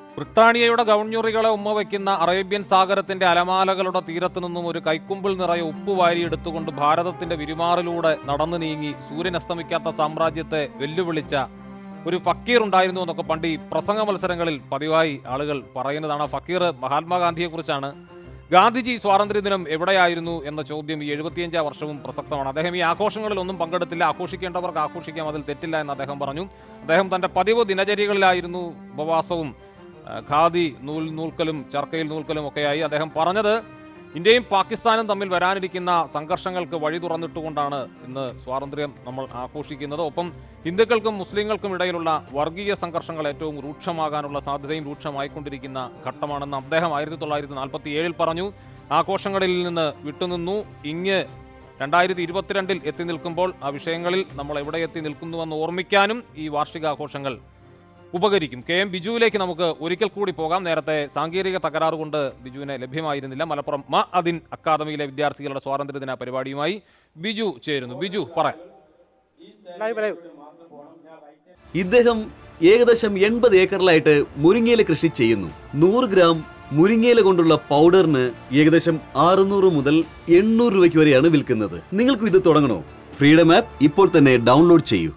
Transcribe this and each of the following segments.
ബ്രിട്ടാനിയയുടെ ഗവൺഞ്ഞുറികളെ ഉമ്മ വയ്ക്കുന്ന അറേബ്യൻ സാഗരത്തിന്റെ അലമാലകളുടെ തീരത്തു നിന്നും ഒരു കൈക്കുമ്പിൾ നിറയെ ഉപ്പ് വാരിയെടുത്തുകൊണ്ട് ഭാരതത്തിന്റെ വിരുമാറിലൂടെ നടന്നു നീങ്ങി സൂര്യൻ അസ്തമിക്കാത്ത സാമ്രാജ്യത്തെ വെല്ലുവിളിച്ച ഒരു ഫക്കീർ ഉണ്ടായിരുന്നു എന്നൊക്കെ പണ്ട് ഈ പ്രസംഗ മത്സരങ്ങളിൽ പതിവായി ആളുകൾ പറയുന്നതാണ് ആ ഫക്കീർ മഹാത്മാഗാന്ധിയെക്കുറിച്ചാണ് ഗാന്ധിജി സ്വാതന്ത്ര്യദിനം എവിടെയായിരുന്നു എന്ന ചോദ്യം ഈ എഴുപത്തിയഞ്ചാം വർഷവും പ്രസക്തമാണ് അദ്ദേഹം ഈ ആഘോഷങ്ങളിൽ ഒന്നും പങ്കെടുത്തില്ല ആഘോഷിക്കേണ്ടവർക്ക് ആഘോഷിക്കാം അതിൽ തെറ്റില്ല എന്ന് അദ്ദേഹം പറഞ്ഞു അദ്ദേഹം തന്റെ പതിവ് ദിനചര്യകളിലായിരുന്നു ഉപവാസവും ആ, ഖാദി നൂൽ നൂൽക്കലും ചർക്കയിൽ നൂൽക്കലും ഒക്കെയായി അദ്ദേഹം പറഞ്ഞത് ഇന്ത്യയും പാകിസ്ഥാനും തമ്മിൽ വരാനിരിക്കുന്ന സംഘർഷങ്ങൾക്ക് വഴി തുറന്നിട്ടുകൊണ്ടാണ് ഇന്ന് സ്വാതന്ത്ര്യം നമ്മൾ ആഘോഷിക്കുന്നത് ഒപ്പം ഹിന്ദുക്കൾക്കും മുസ്ലിങ്ങൾക്കും ഇടയിലുള്ള വർഗീയ സംഘർഷങ്ങൾ ഏറ്റവും രൂക്ഷമാകാനുള്ള സാധ്യതയും രൂക്ഷമായിക്കൊണ്ടിരിക്കുന്ന ഘട്ടമാണെന്ന് അദ്ദേഹം ആയിരത്തി തൊള്ളായിരത്തി നാൽപ്പത്തി ഏഴിൽ പറഞ്ഞു ആഘോഷങ്ങളിൽ നിന്ന് വിട്ടുനിന്നു ഇങ്ങ് രണ്ടായിരത്തി ഇരുപത്തിരണ്ടിൽ എത്തി നിൽക്കുമ്പോൾ ആ വിഷയങ്ങളിൽ നമ്മൾ എവിടെ എത്തി നിൽക്കുന്നുവെന്ന് ഓർമ്മിക്കാനും ഈ വാർഷികാഘോഷങ്ങൾ ഉപകരിക്കും കെ എം ബിജുവിലേക്ക് നമുക്ക് ഒരിക്കൽ കൂടി പോകാം നേരത്തെ സാങ്കേതിക തകരാറ് കൊണ്ട് ബിജുവിനെ ലഭ്യമായിരുന്നില്ല മലപ്പുറം മ അദിൻ അക്കാദമിയിലെ വിദ്യാർത്ഥികളുടെ സ്വാതന്ത്ര്യദിന പരിപാടിയുമായി ബിജു ചേരുന്നു ബിജു പറയാം ലൈവ് ലൈവ് ഇദ്ദേഹം ഏകദേശം എൺപത് ഏക്കറിലായിട്ട് മുരിങ്ങയില കൃഷി ചെയ്യുന്നു നൂറ് ഗ്രാം മുരിങ്ങയില കൊണ്ടുള്ള പൗഡറിന് ഏകദേശം അറുന്നൂറ് മുതൽ എണ്ണൂറ് രൂപയ്ക്ക് വരെയാണ് വിൽക്കുന്നത് നിങ്ങൾക്കും ഇത് തുടങ്ങണോ ഫ്രീഡം ആപ്പ് ഇപ്പോൾ തന്നെ ഡൗൺലോഡ് ചെയ്യൂ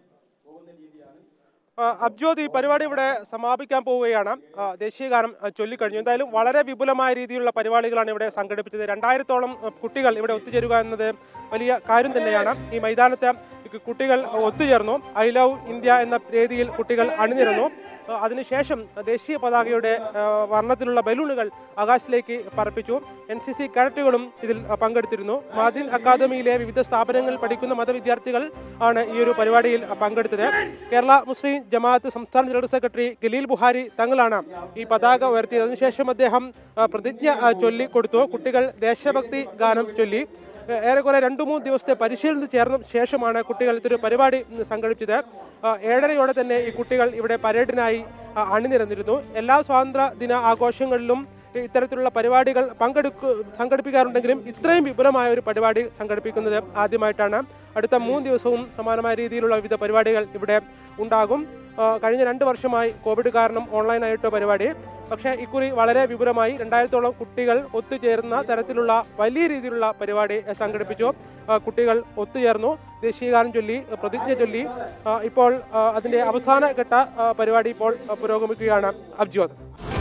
ആ, അബ്ജോദ് ഈ പരിപാടി ഇവിടെ സമാപിക്കാൻ പോവുകയാണ് ആ, ദേശീയഗാനം ആ, ചൊല്ലിക്കഴിഞ്ഞു എന്തായാലും വളരെ വിപുലമായ രീതിയിലുള്ള പരിപാടികളാണ് ഇവിടെ സംഘടിപ്പിച്ചത് രണ്ടായിരത്തോളം ആ, കുട്ടികൾ ഇവിടെ ഒത്തുചേരുക എന്നത് വലിയ കാര്യം തന്നെയാണ് ഈ മൈതാനത്ത് ഈ കുട്ടികൾ ഒത്തുചേർന്നു ഐ ലവ് ഇന്ത്യ എന്ന രീതിയിൽ കുട്ടികൾ അണിനിരന്നു ആ, അതിനുശേഷം ദേശീയ പതാകയുടെ ആ, വർണ്ണത്തിലുള്ള ബലൂണുകൾ ആകാശത്തിലേക്ക് പറപ്പിച്ചു എൻ സി സി കേഡറ്റുകളും ഇതിൽ ആ, പങ്കെടുത്തിരുന്നു മാദിൻ അക്കാദമിയിലെ വിവിധ സ്ഥാപനങ്ങളിൽ പഠിക്കുന്ന മതവിദ്യാർത്ഥികൾ ആണ് ഈ ഒരു പരിപാടിയിൽ ആ, പങ്കെടുത്തത് കേരള മുസ്ലിം ജമാഅത്ത് സംസ്ഥാന ജനറൽ സെക്രട്ടറി ഗലീൽ ബുഹാരി തങ്ങളാണ് ഈ പതാക ഉയർത്തിയത് അതിനുശേഷം അദ്ദേഹം ആ, പ്രതിജ്ഞ ആ, ചൊല്ലിക്കൊടുത്തു കുട്ടികൾ ദേശഭക്തി ഗാനം ചൊല്ലി ഏ, ഏറെക്കുറെ രണ്ടു മൂന്ന് ദിവസത്തെ പരിശീലനത്തിൽ ചേർന്ന ശേഷമാണ് കുട്ടികൾ ഇതൊരു പരിപാടി ഉം, സംഘടിപ്പിച്ചത് ആ, ഏഴരയോടെ തന്നെ ഈ കുട്ടികൾ ഇവിടെ പരേഡിനായി ആ, അണിനിരന്നിരുന്നു എല്ലാ സ്വാതന്ത്ര്യ ദിന ആഘോഷങ്ങളിലും ഇത്തരത്തിലുള്ള പരിപാടികൾ പങ്കെടുക്കു സംഘടിപ്പിക്കാറുണ്ടെങ്കിലും ഇത്രയും വിപുലമായ ഒരു പരിപാടി സംഘടിപ്പിക്കുന്നത് ആദ്യമായിട്ടാണ് അടുത്ത മൂന്ന് ദിവസവും സമാനമായ രീതിയിലുള്ള വിവിധ പരിപാടികൾ ഇവിടെ ഉണ്ടാകും ആ, കഴിഞ്ഞ രണ്ട് വർഷമായി കോവിഡ് കാരണം ഓൺലൈനായിട്ട് പരിപാടി പക്ഷേ ഇക്കുറി വളരെ വിപുലമായി രണ്ടായിരത്തോളം കുട്ടികൾ ഒത്തുചേർന്ന തരത്തിലുള്ള വലിയ രീതിയിലുള്ള പരിപാടി ആ, സംഘടിപ്പിച്ചു ആ, കുട്ടികൾ ഒത്തുചേർന്നു ദേശീയഗാനം ചൊല്ലി ആ, പ്രതിജ്ഞ ചൊല്ലി ആ, ഇപ്പോൾ ആ, അതിന്റെ അവസാന ഘട്ട ആ, പരിപാടി ഇപ്പോൾ ആ, പുരോഗമിക്കുകയാണ് അബ്ജോദ്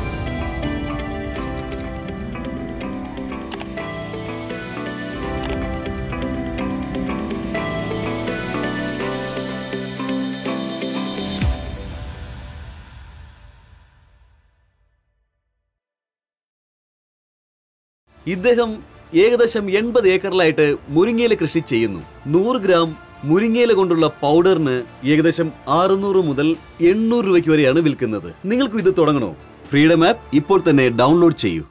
ഇദ്ദേഹം ഏകദേശം എൺപത് ഏക്കറിലായിട്ട് മുരിങ്ങയില കൃഷി ചെയ്യുന്നു നൂറ് ഗ്രാം മുരിങ്ങയില കൊണ്ടുള്ള പൗഡറിന് ഏകദേശം അറുന്നൂറ് മുതൽ എണ്ണൂറ് രൂപയ്ക്ക് വരെയാണ് വിൽക്കുന്നത് നിങ്ങൾക്കും ഇത് തുടങ്ങണോ ഫ്രീഡം ആപ്പ് ഇപ്പോൾ തന്നെ ഡൗൺലോഡ് ചെയ്യൂ